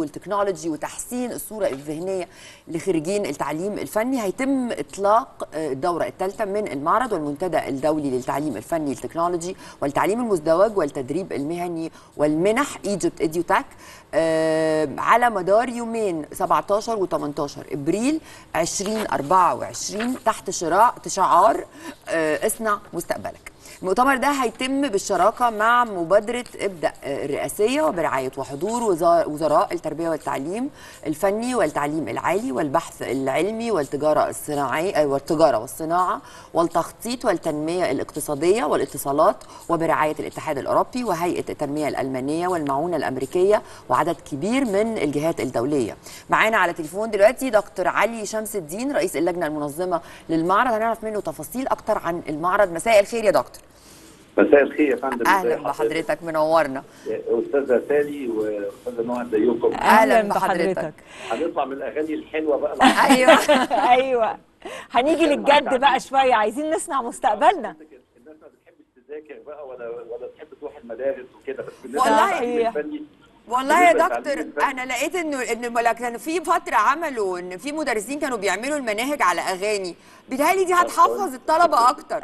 والتكنولوجي وتحسين الصوره الذهنيه لخريجين التعليم الفني هيتم اطلاق آه، الدوره الثالثه من المعرض والمنتدى الدولي للتعليم الفني التكنولوجي والتعليم المزدوج والتدريب المهني والمنح ايجيبت اديوتاك على مدار يومين 17 و18 ابريل 2024 تحت شراء شعار آه، اصنع مستقبلك المؤتمر ده هيتم بالشراكة مع مبادرة ابدأ الرئاسية وبرعاية وحضور وزا- وزراء التربية والتعليم الفني والتعليم العالي والبحث العلمي والتجارة الصناعية والتجارة والصناعة والتخطيط والتنمية الاقتصادية والاتصالات وبرعاية الاتحاد الأوروبي وهيئة التنمية الألمانية والمعونة الأمريكية وعدد كبير من الجهات الدولية معانا على تليفون دلوقتي دكتور علي شمس الدين رئيس اللجنة المنظمة للمعرض هنعرف منه تفاصيل أكتر عن المعرض مساء الخير يا دكتور مساء الخير يا فندم اهلا ازي بحضرتك منورنا استاذه سالي واستاذه نهى ازيكم أهلاً بحضرتك. هنطلع من الاغاني الحلوه بقى ايوه ايوه هنيجي للجد بقى شويه عايزين نصنع مستقبلنا الناس ما بتحبش تذاكر بقى ولا ولا تحب تروح المدارس وكده بس بالنسبه والله للتعليم هي. الفني والله يا بالنسبة دكتور للتعليم الفني- انا لقيت انه ان ملا- كان في فتره عملوا ان في مدرسين كانوا بيعملوا المناهج على اغاني بيتهيألي دي هتحفظ الطلبه اكتر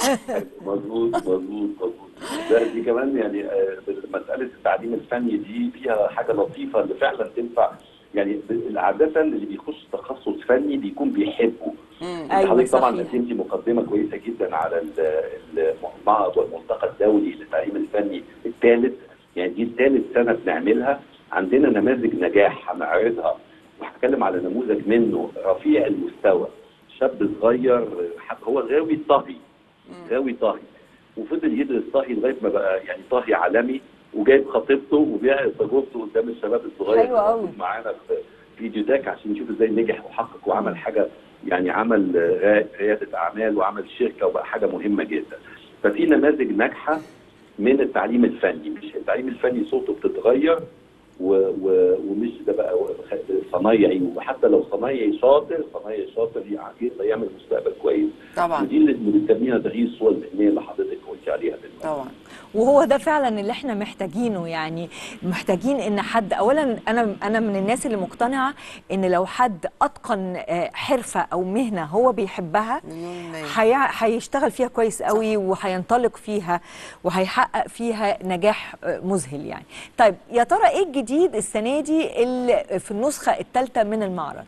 مظبوط مظبوط مظبوط ده دي كمان يعني آه، مساله التعليم الفني دي فيها حاجه لطيفه اللي فعلا تنفع يعني عاده اللي بيخش تخصص فني بيكون بيحبه أيوة، حضرتك طبعا صحيح. قدمتي مقدمه كويسه جدا على ال- المعرض والملتقى الدولي للتعليم الفني الثالث يعني دي الثالث سنه بنعملها عندنا نماذج نجاح هنعرضها وهتكلم على نموذج منه رفيع المستوى شاب صغير حب- هو غاوي طهي غاوي طهي وفضل يدرس طهي لغايه ما بقى يعني طهي عالمي وجايب خطيبته وبيعرض تجربته قدام الشباب الصغير حلو قوي. موجود معانا في فيديو تاك عشان نشوف ازاي نجح وحقق وعمل حاجه يعني عمل آه، رياده اعمال وعمل شركه وبقى حاجه مهمه جدا ففي نماذج ناجحه من التعليم الفني مش التعليم الفني صوته بتتغير و و ومش ده بقى صنايعي وحتى لو صنايعي شاطر صنايعي شاطر يقدر يعمل مستقبل كويس طبعا ودي اللي بنسميها تغيير الصوره الذهنيه اللي حضرتك قلتي عليها دلوقتي طبعا وهو ده فعلا اللي احنا محتاجينه يعني محتاجين ان حد اولا انا انا من الناس اللي مقتنعه ان لو حد اتقن آه، حرفه او مهنه هو بيحبها مليون مية. هي- هيشتغل فيها كويس قوي وهينطلق فيها وهيحقق فيها نجاح آه، مذهل يعني طيب يا ترى ايه الجديد السنه دي اللي في النسخه الثالثه من المعرض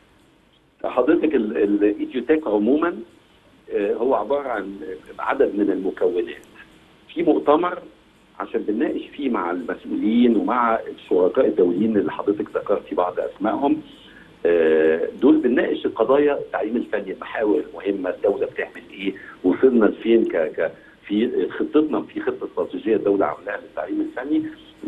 حضرتك الايديوتيك عموما آه، هو عباره عن عدد من المكونات في مؤتمر عشان بنناقش فيه مع المسؤولين ومع الشركاء الدوليين اللي حضرتك ذكرتي بعض اسمائهم آه، دول بنناقش القضايا التعليم الفني المحاور المهمه الدوله بتعمل ايه وصلنا لفين ك ك في خطتنا في خطه استراتيجيه الدوله عاملاها للتعليم الفني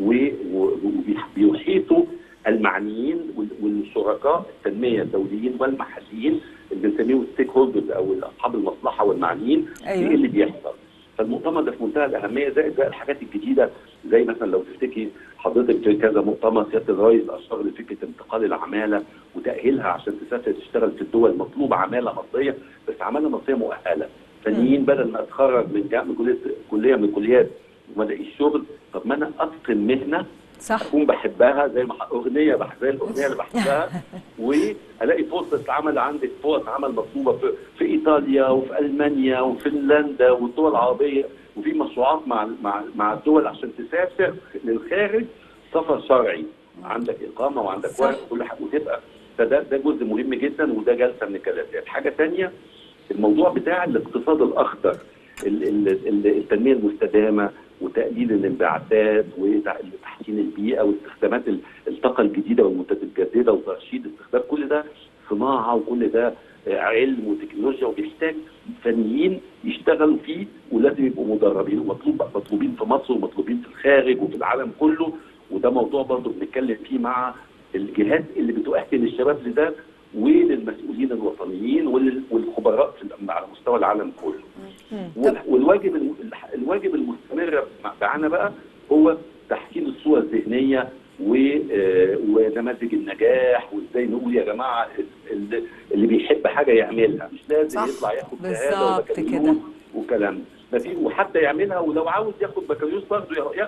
وبيحيطوا المعنيين وال- والشركاء التنميه الدوليين والمحليين اللي بنسميهم ستيك هولدرز او اصحاب المصلحه والمعنيين أيوة. ايه اللي بيحصل فالمؤتمر ده في منتهى الاهميه زائد بقى الحاجات الجديده زي مثلا لو تفتكري حضرتك في كذا مؤتمر سياده الرئيس اشار لفكره انتقال العماله وتاهيلها عشان تسافر تشتغل في الدول مطلوب عماله مصريه بس عماله مصريه مؤهله فنيين بدل ما اتخرج من جامعه كليه كليه من الكليات وما الاقيش شغل طب ما انا اتقن مهنه صح اكون بحبها زي ما اغنيه بح زي الاغنيه اللي بحبها والاقي فرصه عمل عندك فرص عمل مطلوبه في, في ايطاليا وفي المانيا وفنلندا والدول العربيه وفي مشروعات مع مع مع الدول عشان تسافر للخارج سفر شرعي عندك اقامه وعندك صح. ورق وكل حاجه وتبقى فده ده جزء مهم جدا وده جلسه من الجلسات حاجه ثانيه الموضوع بتاع الاقتصاد الاخضر ال- ال- ال- التنميه المستدامه وتقليل الانبعاثات وتحسين البيئه واستخدامات ال- الطاقه الجديده والمتجدده وترشيد استخدام كل ده صناعه وكل ده آه، علم وتكنولوجيا وبيحتاج فنيين يشتغلوا فيه ولازم يبقوا مدربين ومطلوب مطلوبين في مصر ومطلوبين في الخارج وفي العالم كله وده موضوع برضه بنتكلم فيه مع الجهات اللي بتؤهل الشباب لده وللمسؤولين الوطنيين ولل- والخبراء في ال- على مستوى العالم كله. وال- والواجب الم- الح- الواجب المستمر مع- معانا بقى هو تحسين الصوره الذهنيه و- آه، ونماذج النجاح وازاي نقول يا جماعه ال- اللي بيحب حاجه يعملها مش لازم صح. يطلع ياخد شهاده بالظبط وبكالوريوس كده. وكلام ده. ما في وحتى يعملها ولو عاوز ياخد بكالوريوس برضه ياخده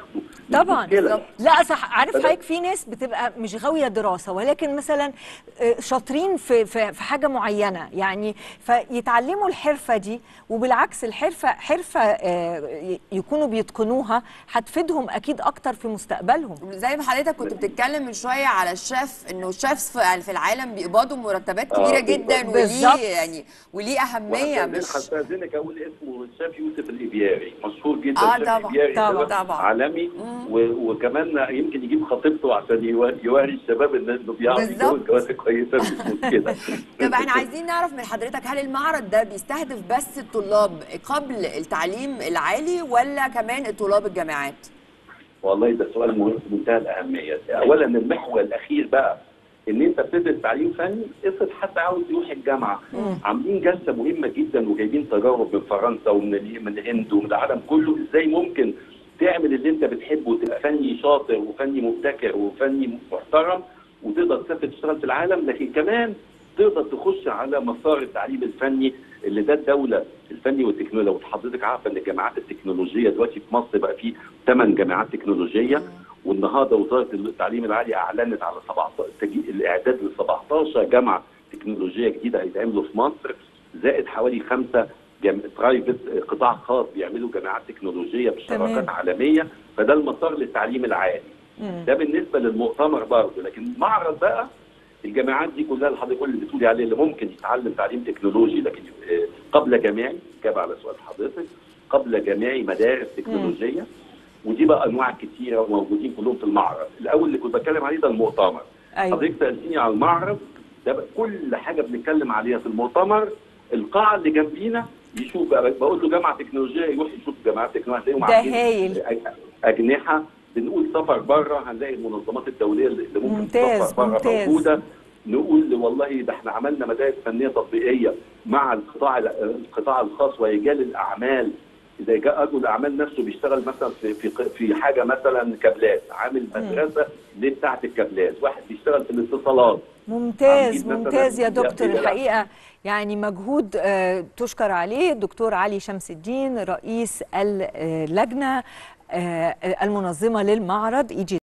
مش طبعا مشكلة. لا صح عارف فده- حضرتك في ناس بتبقى مش غاويه دراسه ولكن مثلا آه، شاطرين في في في حاجه معينه يعني فيتعلموا الحرفه دي وبالعكس الحرفه حرفه آه، ي- يكونوا بيتقنوها هتفيدهم اكيد اكتر في مستقبلهم زي ما حضرتك كنت بتتكلم من شويه على الشيف انه الشيفs في في العالم بيقبضوا مرتبات آه، كبيره بالظبط. جدا بالظبط. وليه يعني وليه اهميه مش هستاذنك اقول اسمه الشيف يوسف الابياري مشهور جدا آه، الشيف طبعا، الإبياري طبعا، ده طبعا. عالمي و- وكمان يمكن يجيب خطيبته عشان يوا- يوري الشباب ان انه بيعرف بالظبط. يتجوز جوازه كويسه مش مشكله طب احنا عايزين نعرف من حضرتك هل المعرض ده بيستهدف بس الطلاب قبل التعليم العالي ولا كمان الطلاب الجامعات؟ والله ده سؤال مهم في منتهى الاهميه اولا المحور الاخير بقى ان انت بتدرس تعليم فني افرض حد عاوز يروح الجامعه عاملين جلسه مهمه جدا وجايبين تجارب من فرنسا ومن ال- من الهند ومن العالم كله ازاي ممكن تعمل اللي انت بتحبه وتبقى فني شاطر وفني مبتكر وفني محترم وتقدر تسافر تشتغل في العالم لكن كمان تقدر تخش على مسار التعليم الفني اللي ده الدوله الفني والتكنولوجيا وحضرتك عارفه ان الجامعات التكنولوجيه دلوقتي في مصر بقى في ثمان جامعات تكنولوجيه والنهارده وزاره التعليم العالي اعلنت على 17 تجي- الاعداد ل 17 جامعه تكنولوجيه جديده هيتعملوا في مصر زائد حوالي خمسه جام... برايفت قطاع خاص بيعملوا جامعات تكنولوجيه بشراكات تمام. عالميه فده المسار للتعليم العالي ده بالنسبه للمؤتمر برضه لكن المعرض بقى الجامعات دي كلها اللي حضرتك كل اللي بتقولي عليه اللي ممكن يتعلم تعليم تكنولوجي لكن آه، قبل جامعي جاب على سؤال حضرتك قبل جامعي مدارس تكنولوجيه ودي بقى انواع كتيره وموجودين كلهم في المعرض الاول اللي كنت بتكلم عليه ده المؤتمر أيوة. حضرتك سالتني على المعرض ده بقى كل حاجه بنتكلم عليها في المؤتمر القاعه اللي جنبينا يشوف بقى بقول له جامعه تكنولوجيه يروح يشوف جامعات تكنولوجيه ده عاملين هايل. أج- اجنحه بنقول سفر بره هنلاقي المنظمات الدوليه اللي اللي ممكن ممتاز، تسافر بره ممتاز. موجوده نقول والله ده احنا عملنا مدارس فنيه تطبيقيه مع القطاع القطاع الخاص ورجال الاعمال اذا جاء رجل الاعمال نفسه بيشتغل مثلا في في في حاجه مثلا كابلات عامل مدرسه لبتاعه الكابلات واحد بيشتغل في الاتصالات ممتاز عاملين مثلاً ممتاز يا دكتور يبقى- الحقيقه يعني مجهود آه، تشكر عليه الدكتور علي شمس الدين رئيس اللجنه آه، المنظمه للمعرض اي جي